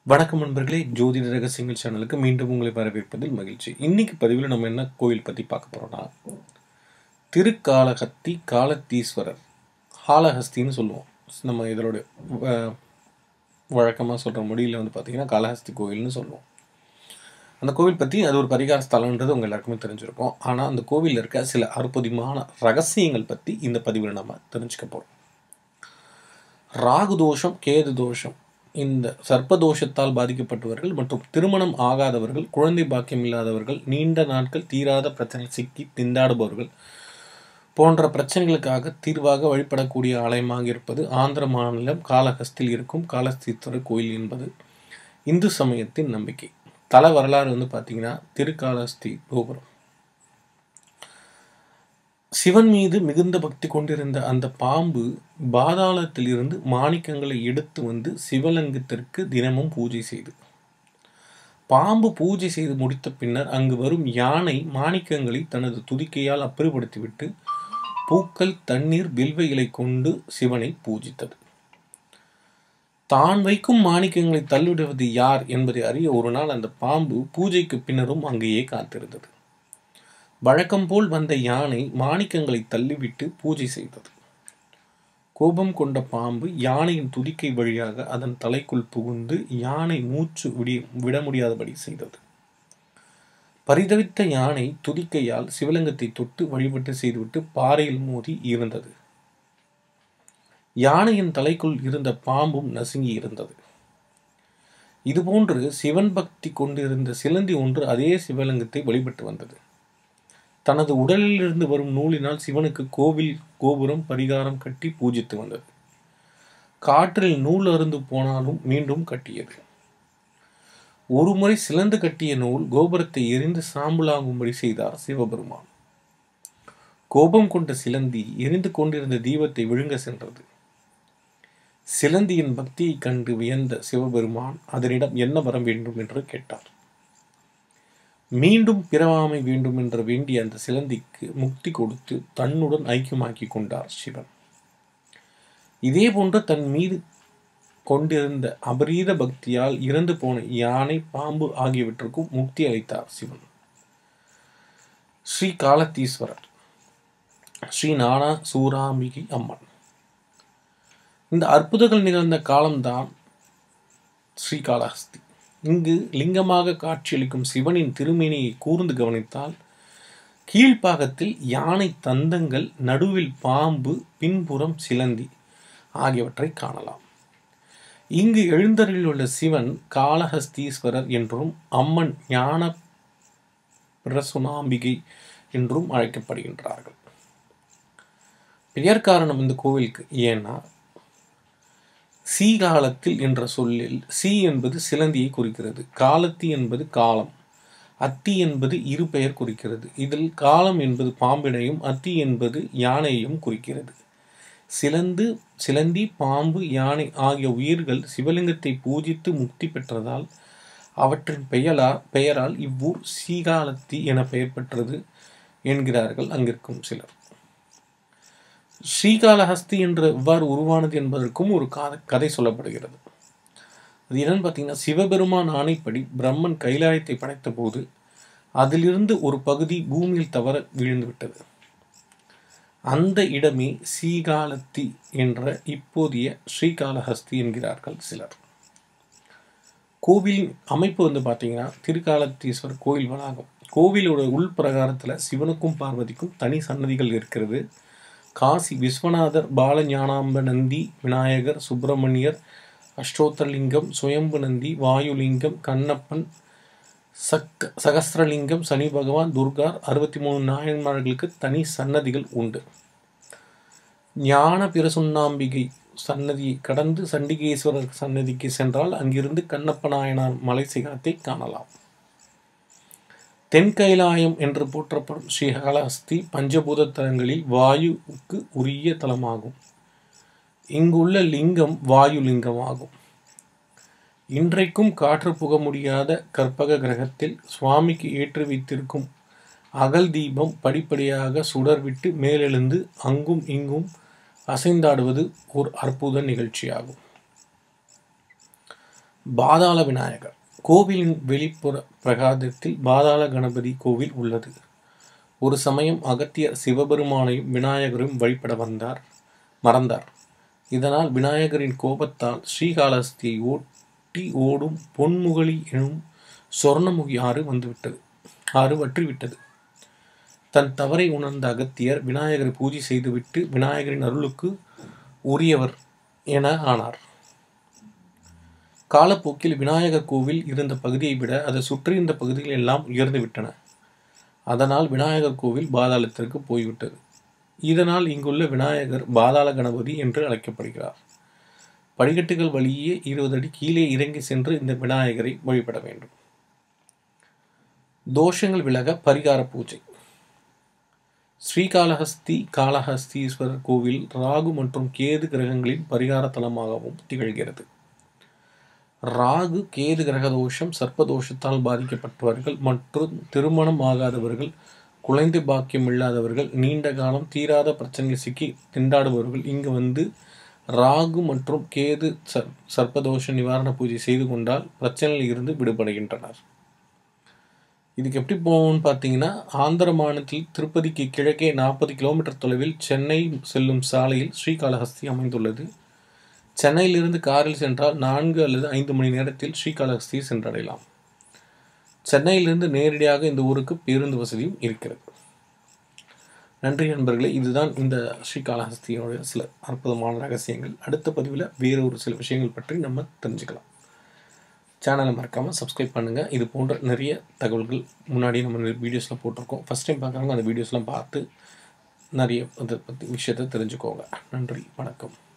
வணக்கம் நண்பர்களே ஜோதிட ரகசியங்கள் சேனலுக்கு மீண்டும் உங்களை வரவேற்பதில் மகிழ்ச்சி இன்னைக்கு பதிவில் நம்ம என்ன கோயில் பற்றி பார்க்க போறோம்னா திருக்காளஹஸ்தி காலத்தீஸ்வரர் காளஹஸ்தின்னு சொல்லுவோம் நம்ம இதோட வழக்கமாக சொல்கிற மொழியில் வந்து பார்த்தீங்கன்னா காளஹஸ்தி கோயில்னு சொல்லுவோம் அந்த கோவில் பற்றி அது ஒரு பரிகார ஸ்தலன்றது உங்கள் எல்லாருக்குமே தெரிஞ்சிருக்கும் ஆனால் அந்த கோவிலில் இருக்க சில அற்புதமான ரகசியங்கள் பற்றி இந்த பதிவில் நம்ம தெரிஞ்சுக்க போகிறோம் ராகு தோஷம் கேது தோஷம் இந்த சர்ப்பதோஷத்தால் பாதிக்கப்பட்டவர்கள் மற்றும் திருமணம் ஆகாதவர்கள் குழந்தை பாக்கியம் இல்லாதவர்கள் நீண்ட நாட்கள் தீராத பிரச்சனை சிக்கி திண்டாடுபவர்கள் போன்ற பிரச்சனைகளுக்காக தீர்வாக வழிபடக்கூடிய ஆலயமாக இருப்பது ஆந்திர மாநிலம் காளஹஸ்தியில் இருக்கும் காலஸ்தீஸ்வரர் கோயில் என்பது இந்து சமயத்தின் நம்பிக்கை தல வரலாறு வந்து பார்த்தீங்கன்னா திருக்காலஸ்தி கோபுரம் சிவன் மீது மிகுந்த பக்தி கொண்டிருந்த அந்த பாம்பு பாதாளத்திலிருந்து மாணிக்கங்களை எடுத்து வந்து சிவலிங்கத்திற்கு தினமும் பூஜை செய்து பாம்பு பூஜை செய்து முடித்த பின்னர் அங்கு வரும் யானை மாணிக்கங்களை தனது துதிக்கையால் அப்புறப்படுத்திவிட்டு பூக்கள் தண்ணீர் வில்வ இலை கொண்டு சிவனை பூஜித்தது தான் வைக்கும் மாணிக்கங்களை தள்ளிவிடுவது யார் என்பதை அறிய ஒரு நாள் அந்த பாம்பு பூஜைக்கு பின்னரும் அங்கேயே காத்திருந்தது வழக்கம் போல் வந்த யானை மாணிக்கங்களை தள்ளிவிட்டு பூஜை செய்தது கோபம் கொண்ட பாம்பு யானையின் துதிக்கை வழியாக அதன் தலைக்குள் புகுந்து யானை மூச்சு விடி விட முடியாதபடி செய்தது பரிதவித்த யானை துதிக்கையால் சிவலிங்கத்தை தொட்டு வழிபட்டு செய்துவிட்டு பாறையில் மோதி இருந்தது யானையின் தலைக்குள் இருந்த பாம்பும் நசுங்கி இருந்தது இதுபோன்று சிவன் பக்தி கொண்டிருந்த சிலந்தி ஒன்று அதே சிவலிங்கத்தை வழிபட்டு வந்தது தனது உடலிலிருந்து வரும் நூலினால் சிவனுக்கு கோவில் கோபுரம் பரிகாரம் கட்டி பூஜித்து வந்தது காற்றில் நூல் அருந்து போனாலும் மீண்டும் கட்டியது ஒருமுறை சிலந்து கட்டிய நூல் கோபுரத்தை எரிந்து சாம்பலாகும்படி செய்தார் சிவபெருமான் கோபம் கொண்ட சிலந்தி எரிந்து கொண்டிருந்த தீபத்தை விழுங்க சென்றது சிலந்தியின் பக்தியை கண்டு வியந்த சிவபெருமான் அதனிடம் என்ன வர வேண்டும் என்று கேட்டார் மீண்டும் பிறவாமை வேண்டும் என்ற வேண்டிய அந்த சிலந்திக்கு முக்தி கொடுத்து தன்னுடன் ஐக்கியமாக்கி கொண்டார் சிவன் இதே போன்று தன் மீது கொண்டிருந்த அபரீத பக்தியால் இறந்து போன யானை பாம்பு ஆகியவற்றுக்கும் முக்தி அளித்தார் சிவன் ஸ்ரீ காலத்தீஸ்வரர் ஸ்ரீ நானா சூராம்பிகை அம்மன் இந்த அற்புதங்கள் நிகழ்ந்த காலம்தான் ஸ்ரீகாளஹஸ்தி இங்கு லிங்கமாக காட்சியளிக்கும் சிவனின் திருமேனியை கூர்ந்து கவனித்தால் கீழ்ப்பாகத்தில் யானை தந்தங்கள் நடுவில் பாம்பு பின்புறம் சிலந்தி ஆகியவற்றை காணலாம் இங்கு எழுந்தருளிலுள்ள சிவன் காளஹஸ்தீஸ்வரர் என்றும் அம்மன் ஞான பிரசுனாம்பிகை என்றும் அழைக்கப்படுகின்றார்கள் பெயர் காரணம் இந்த கோவிலுக்கு ஏன்னா சி காலத்தில் என்ற சொல்லில் சி என்பது சிலந்தியை குறிக்கிறது காலத்தி என்பது காலம் அத்தி என்பது இரு பெயர் குறிக்கிறது இதில் காலம் என்பது பாம்பினையும் அத்தி என்பது யானையையும் குறிக்கிறது சிலந்து சிலந்தி பாம்பு யானை ஆகிய உயிர்கள் சிவலிங்கத்தை பூஜித்து முக்தி பெற்றதால் அவற்றின் பெயரா பெயரால் இவ்வூர் சீகாலத்தி என பெயர் பெற்றது என்கிறார்கள் அங்கிருக்கும் சிலர் ஸ்ரீகாளஹஸ்தி என்று எவ்வாறு உருவானது என்பதற்கும் ஒரு கதை சொல்லப்படுகிறது அது என்னன்னு பார்த்தீங்கன்னா சிவபெருமான் ஆணைப்படி பிரம்மன் கைலாயத்தை படைத்த போது அதிலிருந்து ஒரு பகுதி பூமியில் தவற விழுந்து விட்டது அந்த இடமே சீகாலத்தி என்ற இப்போதைய ஸ்ரீகாளஹஸ்தி என்கிறார்கள் சிலர் கோவிலின் அமைப்பு வந்து பார்த்தீங்கன்னா திருக்காலத்தீஸ்வரர் கோயில் வளாகம் கோவிலோட உள் பிரகாரத்தில் சிவனுக்கும் பார்வதிக்கும் தனி சன்னதிகள் இருக்கிறது காசி விஸ்வநாதர் பாலஞானாம்ப நந்தி விநாயகர் சுப்பிரமணியர் அஷ்டோத்தரலிங்கம் சுயம்பு நந்தி வாயுலிங்கம் கண்ணப்பன் சக்க சகசிரலிங்கம் சனி பகவான் துர்கார் அறுபத்தி மூணு நாயன்மார்களுக்கு தனி சன்னதிகள் உண்டு ஞான பிரசுண்ணாம்பிகை சன்னதியை கடந்து சண்டிகேஸ்வரர் சன்னதிக்கு சென்றால் அங்கிருந்து கண்ணப்ப நாயனார் மலை சிகரத்தை காணலாம் தென்கைலாயம் என்று போற்றப்படும் ஸ்ரீகாளஹஸ்தி பஞ்சபூத தலங்களில் வாயுவுக்கு உரிய தலமாகும் இங்குள்ள லிங்கம் வாயு லிங்கமாகும் இன்றைக்கும் காற்று புக முடியாத கற்பக கிரகத்தில் சுவாமிக்கு ஏற்றி வைத்திருக்கும் அகல் தீபம் படிப்படியாக சுடர்விட்டு மேலெழுந்து அங்கும் இங்கும் அசைந்தாடுவது ஒரு அற்புத நிகழ்ச்சியாகும் பாதாள விநாயகர் கோவிலின் வெளிப்புற பிரகாரத்தில் பாதாள கணபதி கோவில் உள்ளது ஒரு சமயம் அகத்தியர் சிவபெருமானையும் விநாயகரையும் வழிபட வந்தார் மறந்தார் இதனால் விநாயகரின் கோபத்தால் ஸ்ரீகாளஹஸ்தியை ஓட்டி ஓடும் பொன்முகலி எனும் சொர்ணமுகி ஆறு வந்துவிட்டது ஆறு வற்றிவிட்டது தன் தவறை உணர்ந்த அகத்தியர் விநாயகரை பூஜை செய்துவிட்டு விநாயகரின் அருளுக்கு உரியவர் என ஆனார் காலப்போக்கில் விநாயகர் கோவில் இருந்த பகுதியை விட அதை சுற்றியிருந்த பகுதிகள் எல்லாம் உயர்ந்து விட்டன அதனால் விநாயகர் கோவில் பாதாளத்திற்கு போய்விட்டது இதனால் இங்குள்ள விநாயகர் பாதாள கணபதி என்று அழைக்கப்படுகிறார் படிக்கட்டுகள் வழியே இருபது அடி கீழே இறங்கி சென்று இந்த விநாயகரை வழிபட வேண்டும் தோஷங்கள் விலக பரிகார பூஜை ஸ்ரீகாளஹஸ்தி காளஹஸ்தீஸ்வரர் கோவில் ராகு மற்றும் கேது கிரகங்களின் பரிகார தலமாகவும் திகழ்கிறது ராகு கேது கிரக தோஷம் சர்ப்பதோஷத்தால் பாதிக்கப்பட்டவர்கள் மற்றும் திருமணம் ஆகாதவர்கள் குழந்தை பாக்கியம் இல்லாதவர்கள் நீண்ட காலம் தீராத பிரச்சனையில் சிக்கி திண்டாடுபவர்கள் இங்கு வந்து ராகு மற்றும் கேது சர் சர்ப்பதோஷ நிவாரண பூஜை செய்து கொண்டால் பிரச்சனையில் இருந்து விடுபடுகின்றனர் இதுக்கு எப்படி போகும்னு பார்த்தீங்கன்னா ஆந்திர மாநிலத்தில் திருப்பதிக்கு கிழக்கே நாற்பது கிலோமீட்டர் தொலைவில் சென்னை செல்லும் சாலையில் ஸ்ரீகாளஹஸ்தி அமைந்துள்ளது சென்னையிலிருந்து காரில் சென்றால் நான்கு அல்லது ஐந்து மணி நேரத்தில் ஸ்ரீகாளஹஸ்தியை சென்றடையலாம் சென்னையிலிருந்து நேரடியாக இந்த ஊருக்கு பேருந்து வசதியும் இருக்கிறது நன்றி நண்பர்களே இதுதான் இந்த ஸ்ரீகாளஹஸ்தியோட சில அற்புதமான ரகசியங்கள் அடுத்த பதிவில் வேறு ஒரு சில விஷயங்கள் பற்றி நம்ம தெரிஞ்சுக்கலாம் சேனலை மறக்காமல் சப்ஸ்கிரைப் பண்ணுங்கள் இது போன்ற நிறைய தகவல்கள் முன்னாடி நம்ம வீடியோஸில் போட்டிருக்கோம் ஃபஸ்ட் டைம் பார்க்குறவங்க அந்த வீடியோஸ்லாம் பார்த்து நிறைய அதை பற்றி விஷயத்தை தெரிஞ்சுக்கோங்க நன்றி வணக்கம்